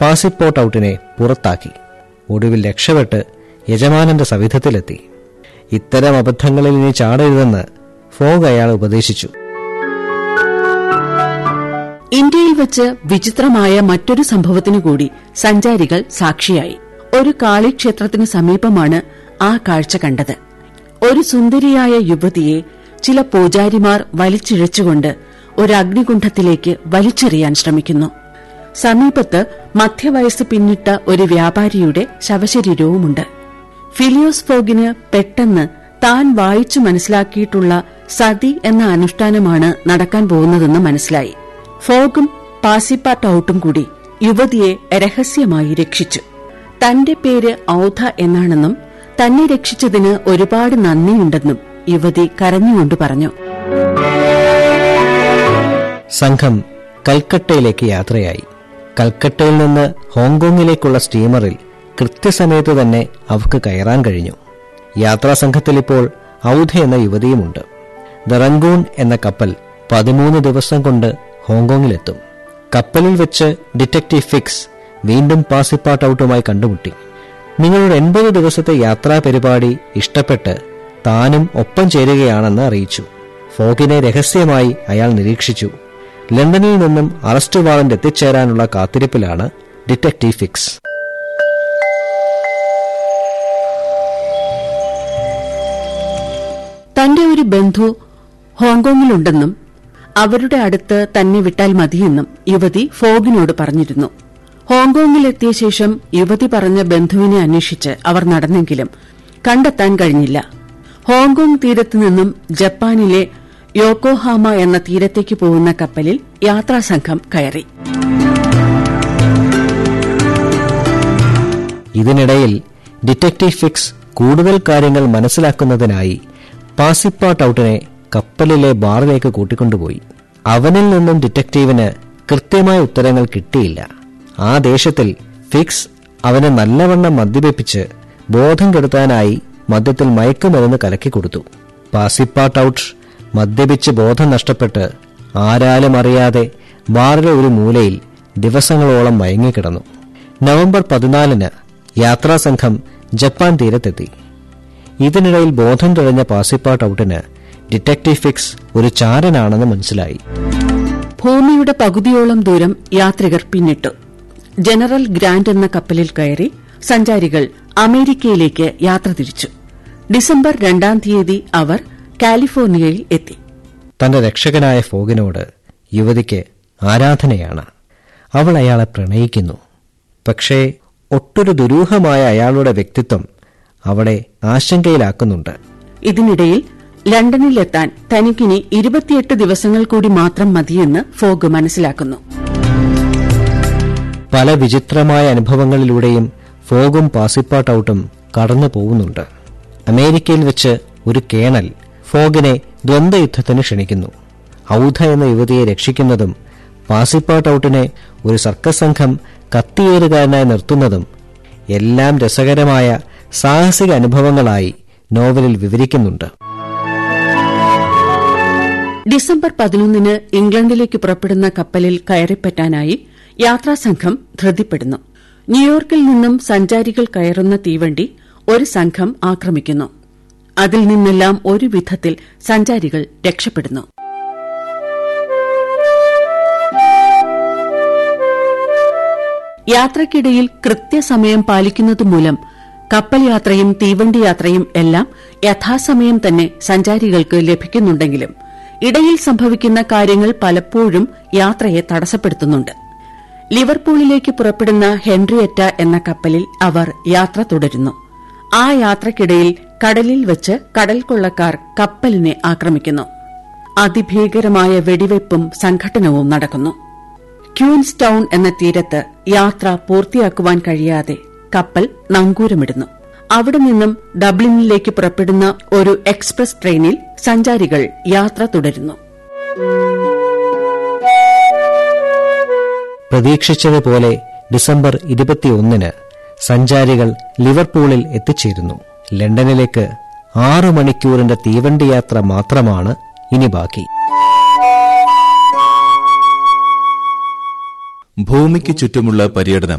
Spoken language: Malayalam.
പാസിപ്പോർട്ട് ഔട്ടിനെ പുറത്താക്കി ഒടുവിൽ രക്ഷപ്പെട്ട് യജമാനന്റെ സവിധത്തിലെത്തി ഇത്തരം അബദ്ധങ്ങളിൽ ഇനി ചാടരുതെന്ന് ഫോഗ് അയാളെ ഉപദേശിച്ചു ഇന്ത്യയിൽ വെച്ച് വിചിത്രമായ മറ്റൊരു സംഭവത്തിനു കൂടി സഞ്ചാരികൾ സാക്ഷിയായി ഒരു കാളിക്ഷേത്രത്തിനു സമീപമാണ് ആ കാഴ്ച കണ്ടത് ഒരു സുന്ദരിയായ യുവതിയെ ചില പൂജാരിമാർ വലിച്ചിഴച്ചുകൊണ്ട് ഒരു അഗ്നികുണ്ഠത്തിലേക്ക് വലിച്ചെറിയാൻ ശ്രമിക്കുന്നു സമീപത്ത് മധ്യവയസ്സ് പിന്നിട്ട ഒരു വ്യാപാരിയുടെ ശവശരീരവുമുണ്ട് ഫിലിയോസ് ഫോഗിന് പെട്ടെന്ന് താൻ വായിച്ചു മനസ്സിലാക്കിയിട്ടുള്ള സതി എന്ന അനുഷ്ഠാനമാണ് നടക്കാൻ പോകുന്നതെന്ന് മനസ്സിലായി ഫോഗും പാസിപ്പാട്ട് ഔട്ടും കൂടി യുവതിയെ രഹസ്യമായി രക്ഷിച്ചു തന്റെ പേര് ഔധ എന്നാണെന്നും തന്നെ രക്ഷിച്ചതിന് ഒരുപാട് നന്ദിയുണ്ടെന്നും യുവതി കരഞ്ഞുകൊണ്ട് പറഞ്ഞു സംഘം കൽക്കട്ടയിലേക്ക് യാത്രയായി കൽക്കട്ടയിൽ നിന്ന് ഹോങ്കോങ്ങിലേക്കുള്ള സ്റ്റീമറിൽ കൃത്യസമയത്ത് തന്നെ അവർക്ക് കയറാൻ കഴിഞ്ഞു യാത്രാസംഘത്തിൽ ഇപ്പോൾ ഔധ എന്ന യുവതിയുമുണ്ട് ദറങ്കൂൺ എന്ന കപ്പൽ പതിമൂന്ന് ദിവസം കൊണ്ട് ഹോങ്കോങ്ങിലെത്തും കപ്പലിൽ വെച്ച് ഡിറ്റക്റ്റീവ് ഫിക്സ് വീണ്ടും പാസിപ്പാട്ട് ഔട്ടുമായി കണ്ടുമുട്ടി നിങ്ങളുടെ എൺപത് ദിവസത്തെ യാത്രാ പരിപാടി ഇഷ്ടപ്പെട്ട് താനും ഒപ്പം ചേരുകയാണെന്ന് അറിയിച്ചു ഫോഗിനെ രഹസ്യമായി അയാൾ നിരീക്ഷിച്ചു ലണ്ടനിൽ നിന്നും അറസ്റ്റ് വാറന്റ് എത്തിച്ചേരാനുള്ള കാത്തിരിപ്പിലാണ് ഡിറ്റക്റ്റീവ് ഫിക്സ് തന്റെ ഒരു ബന്ധു ഹോങ്കോങ്ങിലുണ്ടെന്നും അവരുടെ അടുത്ത് തന്നെ വിട്ടാൽ മതിയെന്നും യുവതി ഫോഗിനോട് പറഞ്ഞിരുന്നു ഹോങ്കോങ്ങിലെത്തിയ ശേഷം യുവതി പറഞ്ഞ ബന്ധുവിനെ അന്വേഷിച്ച് അവർ നടന്നെങ്കിലും കണ്ടെത്താൻ കഴിഞ്ഞില്ല ഹോങ്കോങ് തീരത്തു നിന്നും ജപ്പാനിലെ യോക്കോഹാമ എന്ന തീരത്തേക്ക് പോകുന്ന കപ്പലിൽ യാത്രാസംഘം കയറി ഇതിനിടയിൽ ഡിറ്റക്റ്റീവ് ഫിക്സ് കൂടുതൽ കാര്യങ്ങൾ മനസ്സിലാക്കുന്നതിനായി പാസിപ്പാട്ട് ഔട്ടിനെ കപ്പലിലെ ബാറിലേക്ക് കൂട്ടിക്കൊണ്ടുപോയി അവനിൽ നിന്നും ഡിറ്റക്റ്റീവിന് കൃത്യമായ ഉത്തരങ്ങൾ കിട്ടിയില്ല ആ ദേശത്തിൽ ഫിക്സ് അവനെ നല്ലവണ്ണം മദ്യപിപ്പിച്ച് ബോധം കെടുത്താനായി മദ്യത്തിൽ മയക്കുമരുന്ന് കലക്കിക്കൊടുത്തു പാസിപ്പാട്ട് ഔട്ട് മദ്യപിച്ച് ബോധം നഷ്ടപ്പെട്ട് ആരാലും അറിയാതെ ബാറിലെ ഒരു മൂലയിൽ ദിവസങ്ങളോളം മയങ്ങിക്കിടന്നു നവംബർ പതിനാലിന് യാത്രാസംഘം ജപ്പാൻ തീരത്തെത്തി ഇതിനിടയിൽ ബോധം തെളിഞ്ഞ പാസിപ്പാട്ട് ഔട്ടിന് ഡിറ്റക്റ്റീവ് ഫിക്സ് ഒരു ചാരനാണെന്ന് മനസ്സിലായി ഭൂമിയുടെ പകുതിയോളം ദൂരം യാത്രികർ പിന്നിട്ടു ജനറൽ ഗ്രാൻഡ് എന്ന കപ്പലിൽ കയറി സഞ്ചാരികൾ അമേരിക്കയിലേക്ക് യാത്ര തിരിച്ചു ഡിസംബർ രണ്ടാം തീയതി അവർ കാലിഫോർണിയയിൽ എത്തി തന്റെ രക്ഷകനായ ഫോഗിനോട് യുവതിക്ക് ആരാധനയാണ് അവൾ അയാളെ പ്രണയിക്കുന്നു പക്ഷേ ഒട്ടൊരു ദുരൂഹമായ അയാളുടെ വ്യക്തിത്വം അവളെ ആശങ്കയിലാക്കുന്നുണ്ട് ഇതിനിടയിൽ ലണ്ടനിലെത്താൻ തനിക്കിനി ഇരുപത്തിയെട്ട് ദിവസങ്ങൾ കൂടി മാത്രം മതിയെന്ന് ഫോഗ് മനസ്സിലാക്കുന്നു പല വിചിത്രമായ അനുഭവങ്ങളിലൂടെയും ഫോഗും പാസിപ്പാട്ട് ഔട്ടും കടന്നു പോകുന്നുണ്ട് അമേരിക്കയിൽ വെച്ച് ഒരു കേണൽ ഫോഗിനെ ദ്വന്ദ്വയുദ്ധത്തിന് ക്ഷണിക്കുന്നു ഔധ എന്ന യുവതിയെ രക്ഷിക്കുന്നതും പാസിപ്പാട്ട് ഔട്ടിനെ ഒരു സർക്കസ് സംഘം കത്തിയേറുകാരനായി നിർത്തുന്നതും എല്ലാം രസകരമായ സാഹസിക അനുഭവങ്ങളായി നോവലിൽ വിവരിക്കുന്നുണ്ട് ഡിസംബർ പതിനൊന്നിന് ഇംഗ്ലണ്ടിലേക്ക് പുറപ്പെടുന്ന കപ്പലിൽ കയറിപ്പറ്റാനായി യാത്രാസംഘം ധൃതിപ്പെടുന്നു ന്യൂയോർക്കിൽ നിന്നും സഞ്ചാരികൾ കയറുന്ന തീവണ്ടി ഒരു സംഘം ആക്രമിക്കുന്നു അതിൽ നിന്നെല്ലാം ഒരു വിധത്തിൽ സഞ്ചാരികൾ രക്ഷപ്പെടുന്നു യാത്രക്കിടയിൽ കൃത്യസമയം പാലിക്കുന്നതുമൂലം കപ്പൽ യാത്രയും തീവണ്ടി യാത്രയും എല്ലാം യഥാസമയം തന്നെ സഞ്ചാരികൾക്ക് ലഭിക്കുന്നുണ്ടെങ്കിലും ഇടയിൽ സംഭവിക്കുന്ന കാര്യങ്ങൾ പലപ്പോഴും യാത്രയെ തടസ്സപ്പെടുത്തുന്നുണ്ട് ലിവർപൂളിലേക്ക് പുറപ്പെടുന്ന ഹെൻറിയറ്റ എന്ന കപ്പലിൽ അവർ യാത്ര തുടരുന്നു ആ യാത്രക്കിടയിൽ കടലിൽ വെച്ച് കടൽ കൊള്ളക്കാർ കപ്പലിനെ ആക്രമിക്കുന്നു അതിഭീകരമായ വെടിവയ്പും സംഘട്ടനവും നടക്കുന്നു ക്യൂൻസ് ടൌൺ എന്ന തീരത്ത് യാത്ര പൂർത്തിയാക്കുവാൻ കഴിയാതെ കപ്പൽ നങ്കൂരമിടുന്നു അവിടെ നിന്നും ഡബ്ലിനിലേക്ക് പുറപ്പെടുന്ന ഒരു എക്സ്പ്രസ് ട്രെയിനിൽ സഞ്ചാരികൾ യാത്ര തുടരുന്നു പ്രതീക്ഷിച്ചതുപോലെ ഡിസംബർ ഇരുപത്തിയൊന്നിന് സഞ്ചാരികൾ ലിവർപൂളിൽ എത്തിച്ചേരുന്നു ലണ്ടനിലേക്ക് ആറു മണിക്കൂറിന്റെ തീവണ്ടി യാത്ര മാത്രമാണ് ഇനി ബാക്കി ഭൂമിക്ക് ചുറ്റുമുള്ള പര്യടനം